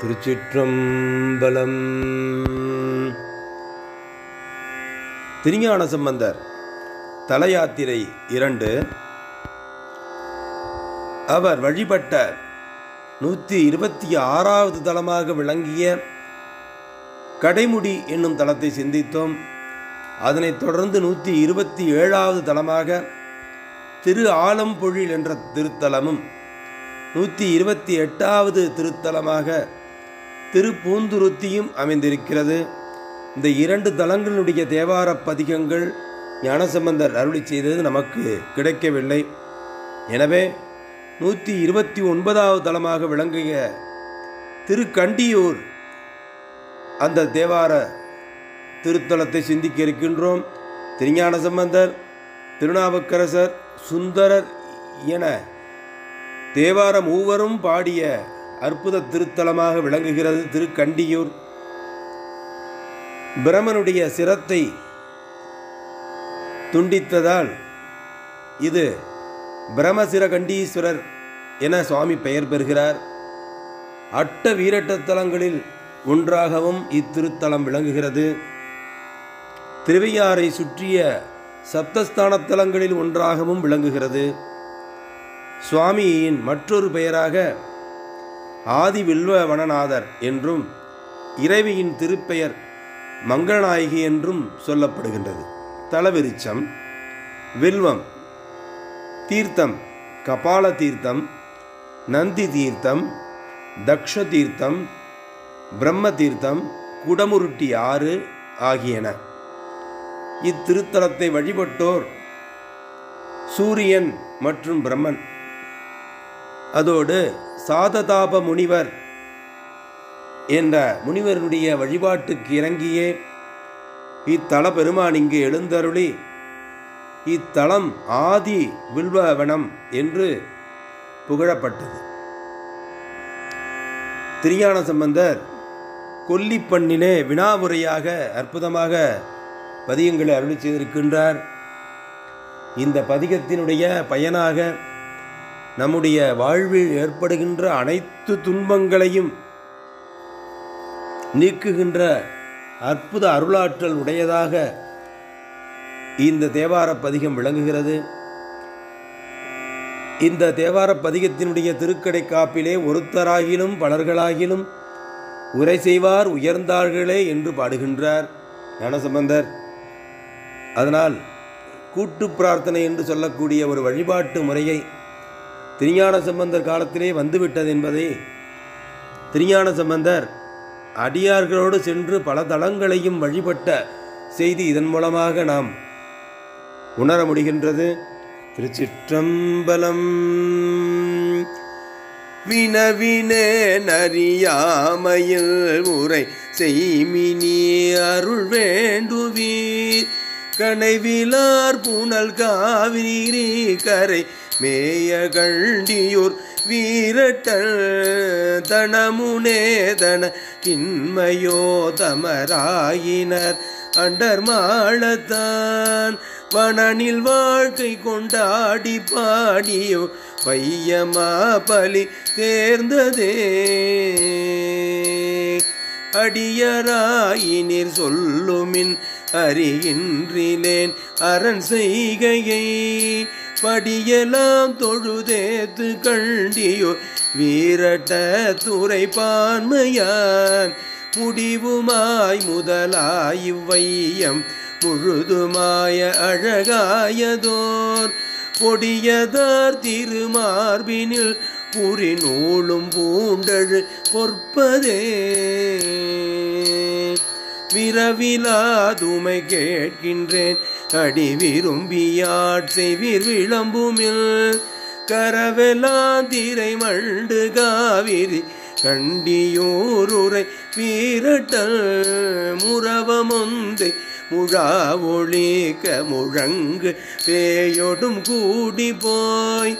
திருச்சிற்றம்பலம் திருஞான சம்பந்தர் தலயாத்திரை இரண்டு அவர் வழிபட்ட நூற்றி இருபத்தி ஆறாவது தலமாக விளங்கிய கடைமுடி என்னும் தலத்தை சிந்தித்தோம் அதனைத் தொடர்ந்து நூற்றி இருபத்தி ஏழாவது தலமாக திரு ஆலம்பொழில் என்ற திருத்தலமும் நூற்றி இருபத்தி எட்டாவது திருத்தலமாக திருப்பூந்துருத்தியும் அமைந்திருக்கிறது இந்த இரண்டு தலங்களுடைய தேவார பதிகங்கள் ஞானசம்பந்தர் அருளி செய்தது நமக்கு கிடைக்கவில்லை எனவே நூற்றி இருபத்தி ஒன்பதாவது தலமாக விளங்கிய திருக்கண்டியூர் அந்த தேவார திருத்தலத்தை சிந்திக்க இருக்கின்றோம் திருஞான சம்பந்தர் திருநாவுக்கரசர் சுந்தரர் என தேவார மூவரும் பாடிய அற்புத திருத்தலமாக விளங்குகிறது திருக்கண்டியூர் பிரமனுடைய சிரத்தை துண்டித்ததால் இது பிரமசிரகண்டீஸ்வரர் என சுவாமி பெயர் பெறுகிறார் அட்ட வீரட்டத்தலங்களில் ஒன்றாகவும் இத்திருத்தலம் விளங்குகிறது திருவையாறை சுற்றிய சப்தஸ்தான தலங்களில் ஒன்றாகவும் விளங்குகிறது சுவாமியின் மற்றொரு பெயராக ஆதி வில்வ வனநாதர் என்றும் இறைவியின் திருப்பெயர் மங்களநாயகி என்றும் சொல்லப்படுகின்றது தலவிருச்சம் வில்வம் தீர்த்தம் கபால தீர்த்தம் நந்தி தீர்த்தம் தக்ஷ தீர்த்தம் பிரம்ம தீர்த்தம் குடமுருட்டி ஆறு ஆகியன இத்திருத்தலத்தை வழிபட்டோர் சூரியன் மற்றும் பிரம்மன் அதோடு சாததாப முனிவர் என்ற முனிவருடைய வழிபாட்டுக்கு இறங்கியே இத்தல பெருமான் இங்கு எழுந்தருளி இத்தலம் ஆதி வில்வவனம் என்று புகழப்பட்டது திருஞான சம்பந்தர் கொல்லிப்பண்ணிலே வினாவுரையாக அற்புதமாக பதிகங்களை அருளி செய்திருக்கின்றார் இந்த பதிகத்தினுடைய பயனாக நம்முடைய வாழ்வில் ஏற்படுகின்ற அனைத்து துன்பங்களையும் நீக்குகின்ற அற்புத அருளாற்றல் உடையதாக இந்த தேவார பதிகம் விளங்குகிறது இந்த தேவார பதிகத்தினுடைய திருக்கடை காப்பிலே ஒருத்தராகிலும் பலர்களாகிலும் உரை செய்வார் உயர்ந்தார்களே என்று பாடுகின்றார் ஞானசம்பந்தர் அதனால் கூட்டு பிரார்த்தனை என்று சொல்லக்கூடிய ஒரு வழிபாட்டு முறையை திருஞான சம்பந்தர் காலத்திலே வந்துவிட்டது என்பதை திருஞான சம்பந்தர் அடியார்களோடு சென்று பல தலங்களையும் வழிபட்ட செய்தி இதன் மூலமாக நாம் உணர முடிகின்றது திருச்சிற்றம்பலம் வினவினே நறியாமையில் உரை செய்மினி அருள் வேண்டுவீர் கனைவிலார் புனல் காவிரி கரை மேய கண்டியூர் வீரட்டல் தனமுனே தன கிண்மையோ தமராயினர் அண்டர் மாளத்தான் வனனில் வாழ்க்கை கொண்டாடி பாடியோ பையமா பலி தேர்ந்ததே அடியராயினிர் சொல்லுமின் அறிகின்றிலேன் அரண் செய்கையை படியலாம் தொழுதேத்து கண்டியோ வீரட்ட துறை பான்மையான் முடிவுமாய் முதலாய் இவ்வையம் முழுதுமாய அழகாயதோர் பொடியதார் திருமார்பினில் புரி நூலும் பூண்டழு பொற்பதே விரவிலாதுமை கேட்கின்றேன் அடி விரும்பியாட் செய்வீர் விளம்புமில் கரவெலாம் திரை மண்டு காவிரி கண்டியூருரை வீரட்டல் முறவமொந்தை முழா ஒழிக்க முழங்கு பேயொடும் கூடி போய்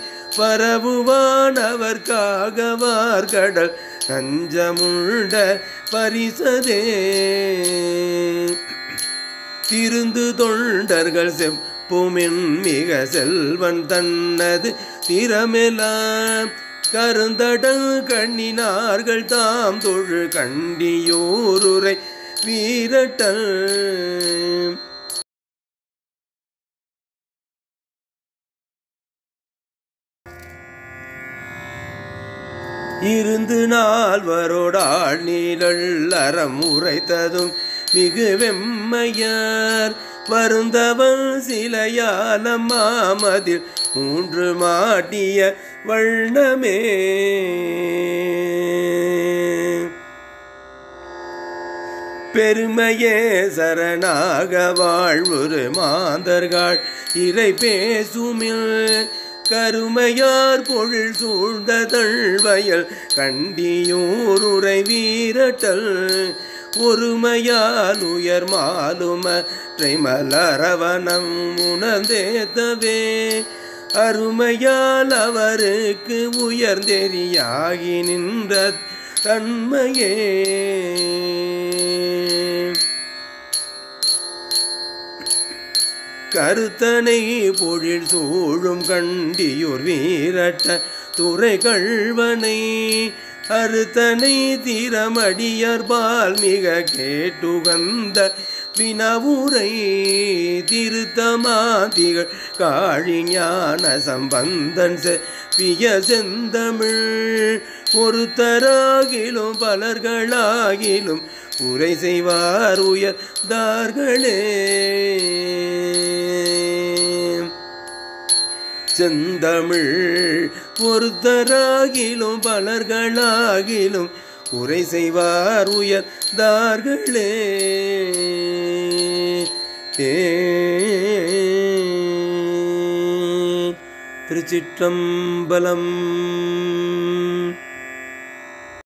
பரவுவானவர்க்காகவார் கடல் நஞ்சமுண்ட பரிசதே திருந்து தொண்டர்கள் செப்புமின் மிக செல்வன் தன்னது திறமெலாம் கருந்தடல் கண்ணினார்கள் தாம் தொழு கண்டியோருரை வீரட்டல் இருந்து நால்வரோடாள் நீழல் அறம் உரைத்ததும் மிகு வெம்மையார் வருந்தவன் சிலையாலம் மாமதில் மூன்று மாட்டிய வண்ணமே பெருமையே சரணாக வாழ்வுரு மாந்தர்கள் இறை பேசுமில் கருமையார் பொருள் சூழ்ந்த தழ்வயல் கண்டியூருரை வீரட்டல் ஒருமையால் உயர் மாலும மலரவனம் உணர்ந்தேத்தவே அருமையால் அவருக்கு உயர்ந்தெறியாகி நின்ற தன்மையே கருத்தனை பொழில் சூழும் கண்டியூர் வீரட்ட துறை கழ்வனை அறுத்தனை திறமடியர்பால் மிக கேட்டுகந்த வினவுரை திருத்தமாதிகள் காழிஞான சம்பந்தன் பிய செந்தமிழ் ஒருத்தராகிலும் பலர்களாகிலும் உரை செய்வார் உயர்ந்தார்களே செந்தமிழ் ஒருத்தராகிலும் பலர்களாகிலும் உரை செய்வார் உயர்ந்தார்களே ஏ திருச்சிற்றம்பலம்